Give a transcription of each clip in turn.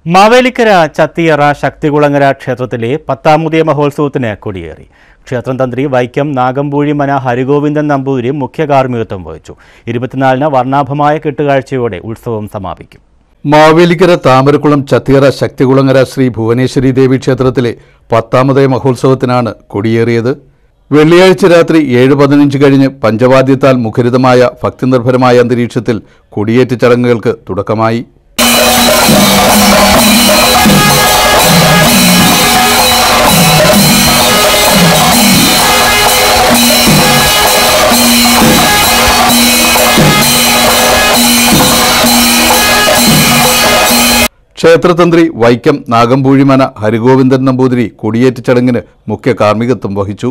മാവേലിക്കര ചത്തിയറ ശക്തികുളങ്ങര ക്ഷേത്രത്തിലെ പത്താമുദിയ മഹോത്സവത്തിന് കൊടിയേറി ക്ഷേത്രം തന്ത്രി വൈക്കം നാഗമ്പൂഴിമന ഹരിഗോവിന്ദൻ നമ്പൂതിരി മുഖ്യ കാർമ്മികത്വം വഹിച്ചു ഇരുപത്തിനാലിന് വർണ്ണാഭമായ കെട്ടുകാഴ്ചയോടെ ഉത്സവം സമാപിക്കും മാവേലിക്കര താമരക്കുളം ചത്തിയറ ശക്തികുളങ്ങര ശ്രീ ഭുവനേശ്വരി ദേവി ക്ഷേത്രത്തിലെ പത്താമതയ മഹോത്സവത്തിനാണ് കൊടിയേറിയത് വെള്ളിയാഴ്ച രാത്രി ഏഴ് പതിനഞ്ച് കഴിഞ്ഞ് പഞ്ചവാദ്യത്താൽ മുഖരിതമായ ഭക്തിനിർഭരമായ അന്തരീക്ഷത്തിൽ കൊടിയേറ്റ് ചടങ്ങുകൾക്ക് തുടക്കമായി ക്ഷേത്രതന്ത്രി വൈക്കം നാഗമ്പൂഴിമന ഹരിഗോവിന്ദൻ നമ്പൂതിരി കൊടിയേറ്റ് ചടങ്ങിന് മുഖ്യ കാർമ്മികത്വം വഹിച്ചു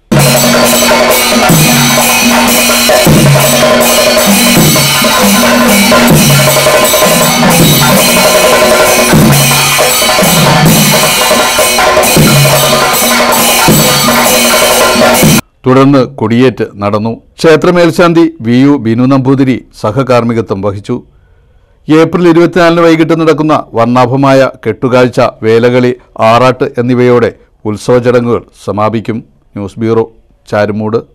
തുടർന്ന് കൊടിയേറ്റ് നടന്നു ക്ഷേത്രമേൽശാന്തി വി യു ബിനു നമ്പൂതിരി സഹകാർമ്മികത്വം വഹിച്ചു ഏപ്രിൽ ഇരുപത്തിനാലിന് വൈകിട്ട് നടക്കുന്ന വർണ്ണാഭമായ കെട്ടുകാഴ്ച വേലകളി ആറാട്ട് എന്നിവയോടെ ഉത്സവ ചടങ്ങുകൾ സമാപിക്കും ന്യൂസ് ബ്യൂറോ ചാരുമൂട്